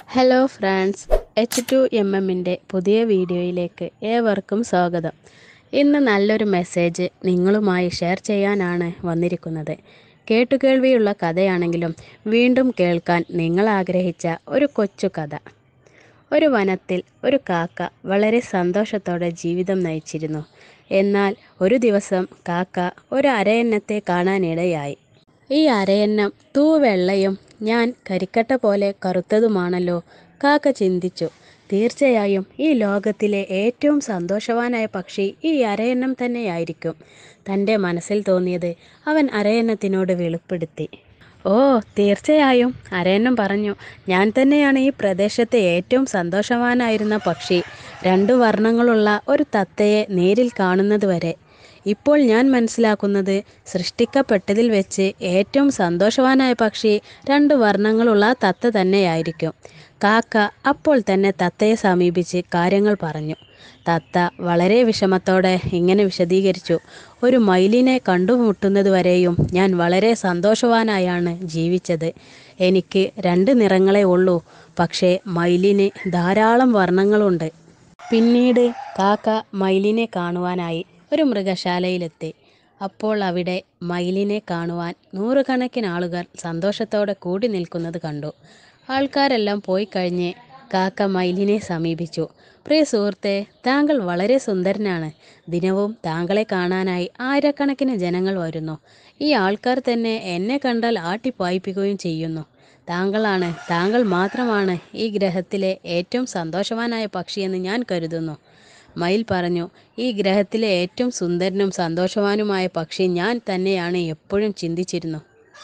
hello friends H two M എമ്മിൻ്റെ പുതിയ വീഡിയോയിലേക്ക് ഏവർക്കും സ്വാഗതം ഇന്ന് നല്ലൊരു മെസ്സേജ് നിങ്ങളുമായി ഷെയർ ചെയ്യാനാണ് വന്നിരിക്കുന്നത് കേട്ടുകേൾവിയുള്ള കഥയാണെങ്കിലും വീണ്ടും കേൾക്കാൻ നിങ്ങൾ ആഗ്രഹിച്ച ഒരു കൊച്ചു കഥ ഒരു വനത്തിൽ ഒരു കാക്ക വളരെ സന്തോഷത്തോടെ ജീവിതം നയിച്ചിരുന്നു എന്നാൽ ഒരു ദിവസം കാക്ക ഒരു അരയന്നത്തെ കാണാനിടയായി ഈ അരയന്നം തൂവെള്ളയും ഞാൻ കരിക്കട്ട പോലെ കറുത്തതുമാണല്ലോ കാക്ക ചിന്തിച്ചു തീർച്ചയായും ഈ ലോകത്തിലെ ഏറ്റവും സന്തോഷവാനായ പക്ഷി ഈ അരയന്നം തന്നെയായിരിക്കും തൻ്റെ മനസ്സിൽ തോന്നിയത് അവൻ അരയന്നത്തിനോട് വെളിപ്പെടുത്തി ഓ തീർച്ചയായും അരയന്നം പറഞ്ഞു ഞാൻ തന്നെയാണ് ഈ പ്രദേശത്തെ ഏറ്റവും സന്തോഷവാനായിരുന്ന പക്ഷി രണ്ടു വർണ്ണങ്ങളുള്ള ഒരു തത്തയെ നേരിൽ കാണുന്നത് വരെ ഇപ്പോൾ ഞാൻ മനസ്സിലാക്കുന്നത് സൃഷ്ടിക്കപ്പെട്ടതിൽ വെച്ച് ഏറ്റവും സന്തോഷവാനായ പക്ഷി രണ്ട് വർണ്ണങ്ങളുള്ള തത്ത തന്നെയായിരിക്കും കാക്ക അപ്പോൾ തന്നെ തത്തയെ സമീപിച്ച് കാര്യങ്ങൾ പറഞ്ഞു തത്ത വളരെ വിഷമത്തോടെ ഇങ്ങനെ വിശദീകരിച്ചു ഒരു മയിലിനെ കണ്ടുമുട്ടുന്നത് വരെയും ഞാൻ വളരെ സന്തോഷവാനായാണ് ജീവിച്ചത് എനിക്ക് രണ്ട് നിറങ്ങളെ ഉള്ളൂ പക്ഷേ മയിലിന് ധാരാളം വർണ്ണങ്ങളുണ്ട് പിന്നീട് കാക്ക മയിലിനെ കാണുവാനായി ഒരു മൃഗശാലയിലെത്തി അപ്പോൾ അവിടെ മയിലിനെ കാണുവാൻ നൂറുകണക്കിന് ആളുകൾ സന്തോഷത്തോടെ കൂടി നിൽക്കുന്നത് കണ്ടു ആൾക്കാരെല്ലാം പോയി കഴിഞ്ഞ് കാക്ക മയിലിനെ സമീപിച്ചു പ്രിയ സുഹൃത്തെ താങ്കൾ വളരെ സുന്ദരനാണ് ദിനവും താങ്കളെ കാണാനായി ആയിരക്കണക്കിന് ജനങ്ങൾ വരുന്നു ഈ ആൾക്കാർ തന്നെ എന്നെ കണ്ടാൽ ആട്ടിപ്പായിപ്പിക്കുകയും ചെയ്യുന്നു താങ്കളാണ് താങ്കൾ മാത്രമാണ് ഈ ഗ്രഹത്തിലെ ഏറ്റവും സന്തോഷവാനായ പക്ഷിയെന്ന് ഞാൻ കരുതുന്നു മയിൽ പറഞ്ഞു ഈ ഗ്രഹത്തിലെ ഏറ്റവും സുന്ദരനും സന്തോഷവാനുമായ പക്ഷി ഞാൻ തന്നെയാണ് എപ്പോഴും ചിന്തിച്ചിരുന്നു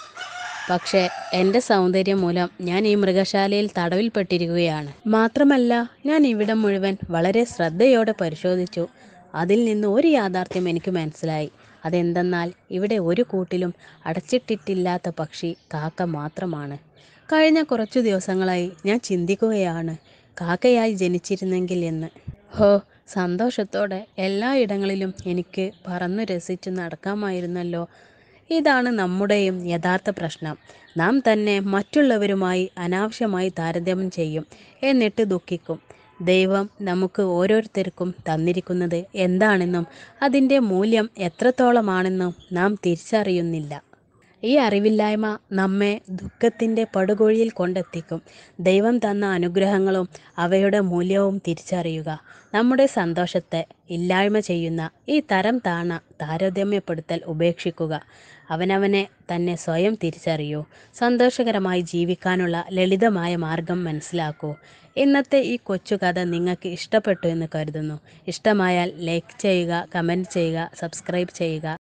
പക്ഷേ എൻ്റെ സൗന്ദര്യം മൂലം ഞാൻ ഈ മൃഗശാലയിൽ തടവിൽപ്പെട്ടിരിക്കുകയാണ് മാത്രമല്ല ഞാൻ ഇവിടം മുഴുവൻ വളരെ ശ്രദ്ധയോടെ പരിശോധിച്ചു അതിൽ നിന്ന് ഒരു യാഥാർത്ഥ്യം എനിക്ക് മനസ്സിലായി അതെന്തെന്നാൽ ഇവിടെ ഒരു കൂട്ടിലും അടച്ചിട്ടിട്ടില്ലാത്ത പക്ഷി കാക്ക മാത്രമാണ് കഴിഞ്ഞ കുറച്ചു ദിവസങ്ങളായി ഞാൻ ചിന്തിക്കുകയാണ് കാക്കയായി ജനിച്ചിരുന്നെങ്കിൽ എന്ന് ഹോ സന്തോഷത്തോടെ എല്ലായിടങ്ങളിലും എനിക്ക് പറന്നു രസിച്ച് നടക്കാമായിരുന്നല്ലോ ഇതാണ് നമ്മുടെയും യഥാർത്ഥ പ്രശ്നം നാം തന്നെ മറ്റുള്ളവരുമായി അനാവശ്യമായി താരതമ്യം ചെയ്യും എന്നിട്ട് ദുഃഖിക്കും ദൈവം നമുക്ക് ഓരോരുത്തർക്കും തന്നിരിക്കുന്നത് എന്താണെന്നും അതിൻ്റെ മൂല്യം എത്രത്തോളമാണെന്നും നാം തിരിച്ചറിയുന്നില്ല ഈ അറിവില്ലായ്മ നമ്മെ ദുഃഖത്തിൻ്റെ പടുകുഴിയിൽ കൊണ്ടെത്തിക്കും ദൈവം തന്ന അനുഗ്രഹങ്ങളും അവയുടെ മൂല്യവും തിരിച്ചറിയുക നമ്മുടെ സന്തോഷത്തെ ഇല്ലായ്മ ചെയ്യുന്ന ഈ തരം താണ താരതമ്യപ്പെടുത്തൽ ഉപേക്ഷിക്കുക അവനവനെ തന്നെ സ്വയം തിരിച്ചറിയൂ സന്തോഷകരമായി ജീവിക്കാനുള്ള ലളിതമായ മാർഗം മനസ്സിലാക്കൂ ഇന്നത്തെ ഈ കൊച്ചു കഥ നിങ്ങൾക്ക് ഇഷ്ടപ്പെട്ടു എന്ന് കരുതുന്നു ഇഷ്ടമായാൽ ലൈക്ക് ചെയ്യുക കമൻറ്റ് ചെയ്യുക സബ്സ്ക്രൈബ് ചെയ്യുക